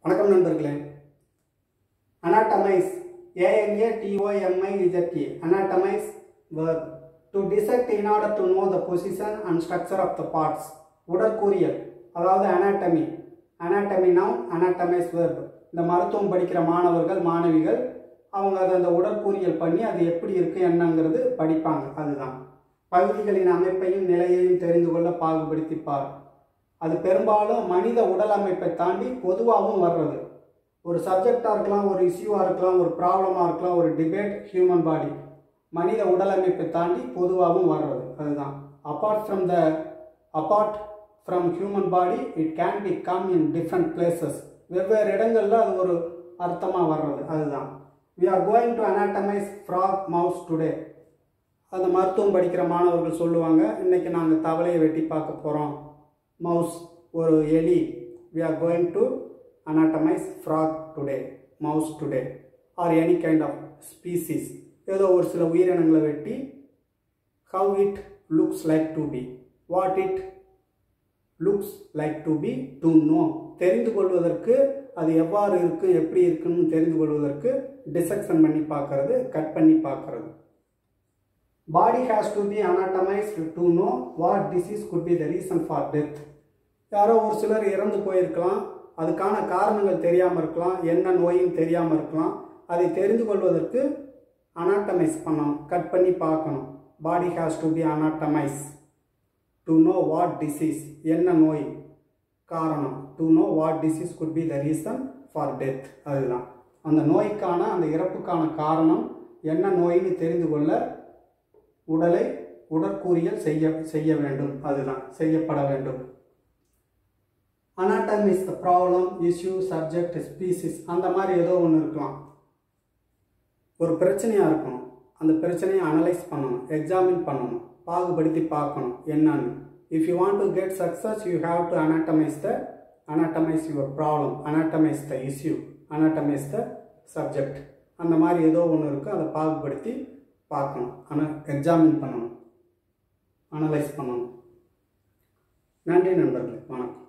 வணக்கம் நண்பர்களே anatomize A N A T O M I Z A anatomize verb to dissect in order to know the position and structure of the parts உடற்கூறியல் அதாவது anatomy anatomy noun anatomize verb இந்த மருத்துவம் படிக்கிற மாணவர்கள் மாணவிகள் அவங்க அதை அந்த உடற்கூறியல் பண்ணி அது எப்படி இருக்கு என்னங்கிறது படிப்பாங்க அதுதான் பகுதிகளின் அமைப்பையும் நிலையையும் தெரிந்து கொள்ள பாகுபடுத்திப்பார் அது பெரும்பாலும் மனித உடல் அமைப்பை தாண்டி பொதுவாகவும் வர்றது ஒரு சப்ஜெக்டாக இருக்கலாம் ஒரு இஷ்யூவாக இருக்கலாம் ஒரு ப்ராப்ளமாக இருக்கலாம் ஒரு டிபேட் ஹியூமன் பாடி மனித உடல் அமைப்பை தாண்டி பொதுவாகவும் வர்றது அதுதான் apart from the apart from human body it can be come in different places வெவ்வேறு இடங்களில் அது ஒரு அர்த்தமாக வர்றது அதுதான் we are going to anatomize frog mouse today அந்த மருத்துவம் படிக்கிற மாணவர்கள் சொல்லுவாங்க இன்னைக்கு நாங்கள் தவளையை வெட்டி பார்க்க போகிறோம் மவுஸ் ஒரு எலி we are going to anatomize frog today mouse today are any kind of species ஏதோ ஒரு சில உயிரினங்களை வெட்டி how it looks like to be what it looks like to be to know தெரிந்து கொள்வதற்கு அது எவ்வாறு இருக்கு எப்படி இருக்குன்னு தெரிந்து கொள்வதற்கு டிசெக்ஷன் பண்ணி பார்க்கறது கட் பண்ணி பார்க்கறது body has to be anatomized to know what disease could be the reason for death யாரோ ஒரு சிலர் இறந்து போயிருக்கலாம் அதுக்கான காரணங்கள் தெரியாமல் இருக்கலாம் என்ன நோயின்னு தெரியாமல் இருக்கலாம் அதை தெரிந்து கொள்வதற்கு அனாட்டமைஸ் பண்ணணும் கட் பண்ணி பார்க்கணும் body has to be anatomize to know what disease என்ன நோய் காரணம் to know what disease could be the reason for death அதுதான் அந்த நோய்க்கான அந்த இறப்புக்கான காரணம் என்ன நோயின்னு தெரிந்து கொள்ள உடலை உடற்கூறியல் செய்ய செய்ய வேண்டும் அதுதான் செய்யப்பட வேண்டும் anatomize is the problem issue subject species அந்த மாதிரி ஏதோ ஒன்று இருக்கலாம் ஒரு பிரச்சனையாக இருக்கும் அந்த பிரச்சனையை அனலைஸ் பண்ணணும் எக்ஸாமின் பண்ணணும் பாகுபடுத்தி பார்க்கணும் என்னன்னு if you want to get success you have to anatomize the anatomize your problem anatomize the issue anatomize the subject அந்த மாதிரி ஏதோ ஒன்று இருக்குது அதை பாகுபடுத்தி பார்க்கணும் ஆனால் எக்ஸாமின் பண்ணணும் அனலைஸ் பண்ணணும் நன்றி நண்பர்களே வணக்கம்